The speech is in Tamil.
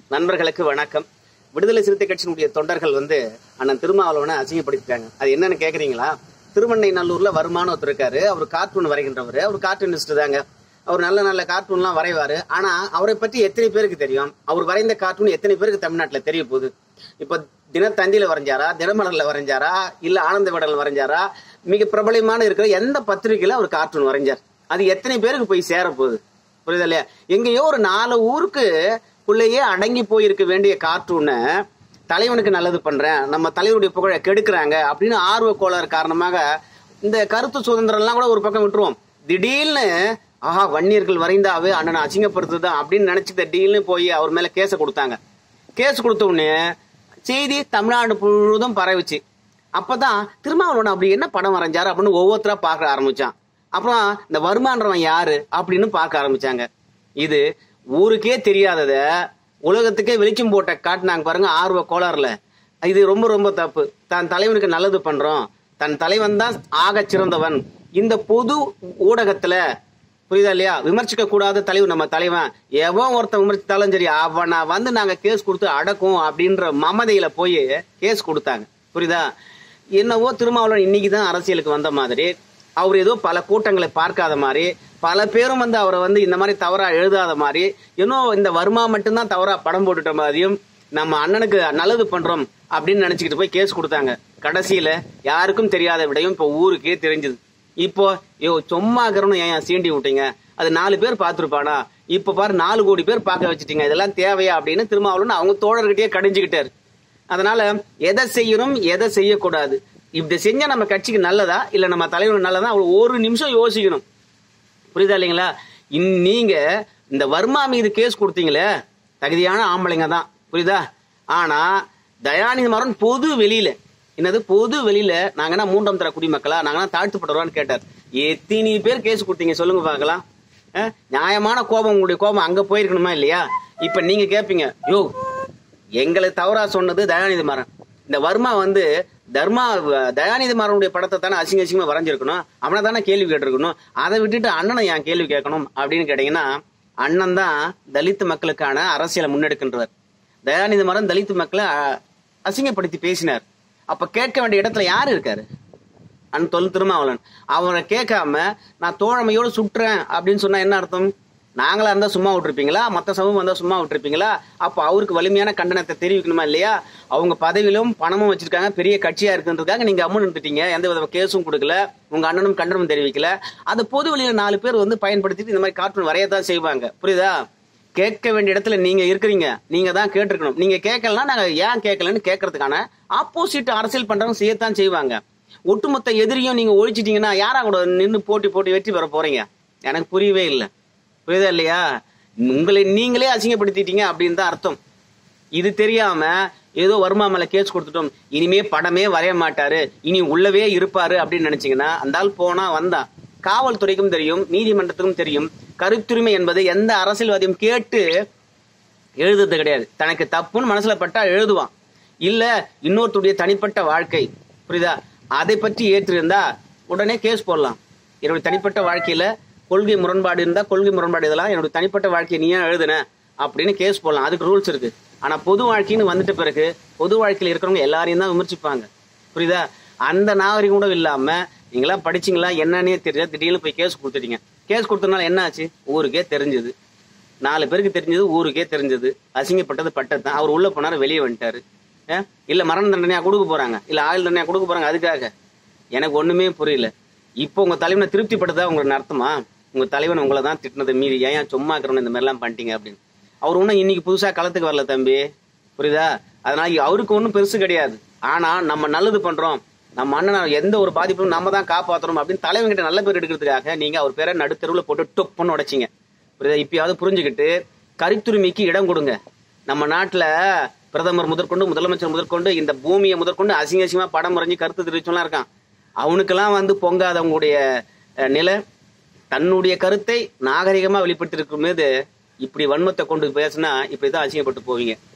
நண்பர்களுக்கு வணக்கம் விடுதலை சிறுத்தை கட்சியினுடைய தொண்டர்கள் வந்து அண்ணன் திருமாவளவனை அசிங்கப்படுத்திட்டாங்க அது என்னன்னு கேக்குறீங்களா திருமண்ணை நல்லூர்ல வருமானம் ஒருத்தர் இருக்காரு அவர் கார்ட்டூன் வரைகின்றவர் அவர் கார்ட்டூனிஸ்ட் தாங்க அவர் நல்ல நல்ல கார்ட்டூன்லாம் வரைவாரு ஆனா அவரை பற்றி எத்தனை பேருக்கு தெரியும் அவர் வரைந்த கார்ட்டூன் எத்தனை பேருக்கு தமிழ்நாட்டுல தெரிய போகுது இப்ப தினத்தந்தியில வரைஞ்சாரா தினமலர்ல வரைஞ்சாரா இல்ல ஆனந்த விடல் வரைஞ்சாரா மிக பிரபலமான இருக்கிற எந்த பத்திரிகையில அவர் கார்ட்டூன் வரைஞ்சார் அது எத்தனை பேருக்கு போய் சேர போகுது புரியுதா இல்லையா எங்கேயோ ஒரு நாலு ஊருக்கு உள்ளேயே அடங்கி போயிருக்க வேண்டிய கார்ட்டூனை தலைவனுக்கு நல்லது பண்றேன் நம்ம தலைவருடைய புகழை கெடுக்கிறாங்க அப்படின்னு ஆர்வ கோளாறு காரணமாக இந்த கருத்து சுதந்திரம் எல்லாம் கூட ஒரு பக்கம் விட்டுருவோம் திடீர்னு ஆஹா வன்னியர்கள் வரைந்தாவே அண்ணனை அசிங்கப்படுத்துதான் அப்படின்னு நினைச்சு திடீர்னு போய் அவர் மேல கேஸை கொடுத்தாங்க கேஸ் கொடுத்த உடனே செய்தி தமிழ்நாடு முழுவதும் பரவிச்சு அப்பதான் திருமாவளவன் அப்படி என்ன படம் வரைஞ்சாரு அப்படின்னு ஒவ்வொருத்தரா பார்க்க ஆரம்பிச்சான் அப்புறம் இந்த வருமானவன் யாரு அப்படின்னு பார்க்க ஆரம்பிச்சாங்க இது ஊருக்கே தெரியாதத உலகத்துக்கே வெளிச்சம் போட்ட காட்டினாங்க பாருங்க ஆர்வ கோளாறுல இது ரொம்ப ரொம்ப தப்பு தன் தலைவனுக்கு நல்லது பண்றோம் தன் தலைவன் தான் ஆக சிறந்தவன் இந்த பொது ஊடகத்துல புரியுதா இல்லையா விமர்சிக்க கூடாத தலைவர் நம்ம தலைவன் எவன் ஒருத்தன் விமர்சித்தாலும் சரி அவனை வந்து நாங்க கேஸ் கொடுத்து அடக்கும் அப்படின்ற மமதையில போய் கேஸ் கொடுத்தாங்க புரியுதா என்னவோ திருமாவளவன் இன்னைக்கு தான் அரசியலுக்கு வந்த மாதிரி அவர் ஏதோ பல கூட்டங்களை பார்க்காத மாதிரி பல பேரும் வந்து அவரை வந்து இந்த மாதிரி தவறா எழுதாத மாதிரி இன்னும் இந்த வருமா மட்டும்தான் தவறா படம் போட்டுட்ட மாதிரியும் நம்ம அண்ணனுக்கு நல்லது பண்றோம் அப்படின்னு நினைச்சுக்கிட்டு போய் கேஸ் கொடுத்தாங்க கடைசியில யாருக்கும் தெரியாத விடையும் இப்போ ஊருக்கே தெரிஞ்சது இப்போ ஐயோ சும்மா இருக்கிறவனு ஏன் சீண்டி விட்டீங்க அது நாலு பேர் பார்த்துருப்பானா இப்ப பாரு நாலு கோடி பேர் பார்க்க வச்சுட்டீங்க இதெல்லாம் தேவையா அப்படின்னு திருமாவளவன் அவங்க தோழர்கிட்டயே கடிஞ்சுக்கிட்டாரு அதனால எதை செய்யணும் எதை செய்யக்கூடாது இப்படி செஞ்சா நம்ம கட்சிக்கு நல்லதா இல்ல நம்ம தலைவர் நல்லதா அவர் ஒரு நிமிஷம் யோசிக்கணும் புரியுதா இல்லைங்களா இன்- நீங்க இந்த வர்மா மீது கேஸ் கொடுத்தீங்களே தகுதியான ஆம்பளைங்க தான் புரியுதா ஆனா தயாநிதி மாறன் பொது வெளியில என்னது பொது வெளியில நாங்கன்னா மூன்றாம் தர குடிமக்களா நாங்கன்னா தாழ்த்தப்படுறோம்னு கேட்டார் எத்தனை பேர் கேஸ் கொடுத்தீங்க சொல்லுங்க பார்க்கலாம் அஹ், நியாயமான கோபம் உங்களுடைய கோபம் அங்க போயிருக்கணுமா இல்லையா இப்ப நீங்க கேப்பீங்க யோ எங்களை தவறா சொன்னது தயாநிதி மாறன் இந்த வர்மா வந்து தர்மா தயாநிதி மாறனுடைய படத்தை தானே அசிங்க அசிங்கமா வரைஞ்சிருக்கணும் அவனை தானே கேள்வி கேட்டிருக்கணும் அதை விட்டுட்டு அண்ணனை ஏன் கேள்வி கேட்கணும் அப்படின்னு கேட்டீங்கன்னா அண்ணன் தான் தலித் மக்களுக்கான அரசியலை முன்னெடுக்கின்றவர் தயாநிதி மாறன் தலித் மக்களை அ- அசிங்கப்படுத்தி பேசினார் அப்ப கேட்க வேண்டிய இடத்துல யாரு இருக்காரு அன் தொல் திருமாவளவன் அவரை கேட்காம நான் தோழமையோடு சுற்றுறேன் அப்படின்னு சொன்னா என்ன அர்த்தம் நாங்களா இருந்தா சும்மா விட்டுருப்பீங்களா மத்த சமூகம் வந்தா சும்மா விட்டுருப்பீங்களா அப்போ அவருக்கு வலிமையான கண்டனத்தை தெரிவிக்கணுமா இல்லையா அவங்க பதவியிலும் பணமும் வச்சிருக்காங்க பெரிய கட்சியா இருக்குன்றதுக்காக நீங்க அம்மன் இருந்துட்டீங்க எந்த வித கேஸும் கொடுக்கல உங்க அண்ணனும் கண்டனம் தெரிவிக்கல அதை பொது வெளியில நாலு பேர் வந்து பயன்படுத்திட்டு இந்த மாதிரி கார்ட்டூன் வரையத்தான் செய்வாங்க புரியுதா கேட்க வேண்டிய இடத்துல நீங்க இருக்கிறீங்க நீங்க தான் கேட்டிருக்கணும் நீங்க கேட்கலன்னா நாங்க ஏன் கேட்கலன்னு கேட்கறதுக்கான ஆப்போசிட் அரசியல் பண்றவங்க செய்யத்தான் செய்வாங்க ஒட்டுமொத்த எதிரியும் நீங்க ஒழிச்சிட்டீங்கன்னா யாரா கூட நின்னு போட்டி போட்டி வெற்றி பெற போறீங்க எனக்கு புரியவே இல்லை புரியுதா இல்லையா உங்களை நீங்களே அசிங்கப்படுத்திட்டீங்க அப்படின்னு தான் அர்த்தம் இது தெரியாம ஏதோ வருமா மேல கேஸ் கொடுத்துட்டோம் இனிமே படமே வரைய மாட்டாரு இனி உள்ளவே இருப்பாரு அப்படின்னு நினைச்சீங்கன்னா அந்த ஆள் போனா வந்தான் காவல்துறைக்கும் தெரியும் நீதிமன்றத்துக்கும் தெரியும் கருத்துரிமை என்பது எந்த அரசியல்வாதியும் கேட்டு எழுதுறது கிடையாது தனக்கு தப்புன்னு மனசுல பட்டா எழுதுவான் இல்ல இன்னொருத்தருடைய தனிப்பட்ட வாழ்க்கை புரியுதா அதை பற்றி ஏற்றிருந்தா உடனே கேஸ் போடலாம் என்னுடைய தனிப்பட்ட வாழ்க்கையில கொள்கை முரண்பாடு இருந்தா கொள்கை முரண்பாடு இதெல்லாம் என்னுடைய தனிப்பட்ட வாழ்க்கையை நீ ஏன் எழுதுன அப்படின்னு கேஸ் போடலாம் அதுக்கு ரூல்ஸ் இருக்கு ஆனா பொது வாழ்க்கைன்னு வந்துட்ட பிறகு பொது வாழ்க்கையில இருக்கிறவங்க எல்லாரையும் தான் விமர்சிப்பாங்க புரியுதா அந்த நாகரிகம் கூட இல்லாம நீங்களா படிச்சீங்களா என்னன்னே தெரியல திடீர்னு போய் கேஸ் கொடுத்துட்டீங்க கேஸ் கொடுத்தனால என்ன ஆச்சு ஊருக்கே தெரிஞ்சது நாலு பேருக்கு தெரிஞ்சது ஊருக்கே தெரிஞ்சது அசிங்கப்பட்டது பட்டது தான் அவர் உள்ள போனாரு வெளியே வந்துட்டாரு ஏ? இல்ல மரண தண்டனையா கொடுக்க போறாங்க இல்ல ஆயுள் தண்டனையா கொடுக்க போறாங்க அதுக்காக எனக்கு ஒண்ணுமே புரியல இப்போ உங்க தலைவனை திருப்திப்படுத்தா உங்களுக்கு அர்த்தமா உங்க தலைவன் உங்களை தான் திட்டினது மீறி ஏன் சும்மா இருக்கிறவன இந்த மாதிரிலாம் பண்ணிட்டீங்க அப்படின்னு அவர் ஒன்றும் இன்னைக்கு புதுசா களத்துக்கு வரல தம்பி புரியுதா அதனால அவருக்கு ஒன்றும் பெருசு கிடையாது ஆனா நம்ம நல்லது பண்றோம் நம்ம அண்ணனை எந்த ஒரு பாதிப்பும் நம்ம தான் காப்பாத்துறோம் அப்படின்னு தலைவன்கிட்ட நல்ல பேர் எடுக்கிறதுக்காக நீங்க அவர் பேரை நடுத்தெருவில் போட்டு டொப்புன்னு உடைச்சிங்க புரியுதா இப்பயாவது புரிஞ்சுக்கிட்டு கருத்துரிமைக்கு இடம் கொடுங்க நம்ம நாட்டுல பிரதமர் முதற்கொண்டு முதலமைச்சர் முதற்கொண்டு இந்த பூமியை முதற்கொண்டு அசிங்க அசிங்கமா படம் வரைஞ்சு கருத்து தெரிவிச்சவங்களாம் இருக்கான் அவனுக்கெல்லாம் வந்து பொங்காதவங்களுடைய அஹ், நிலை தன்னுடைய கருத்தை நாகரிகமா வெளிப்படுத்தி இருக்கும் போது இப்படி வன்மத்தை கொண்டு பேசினா இப்படிதான் அசிங்கப்பட்டு போவீங்க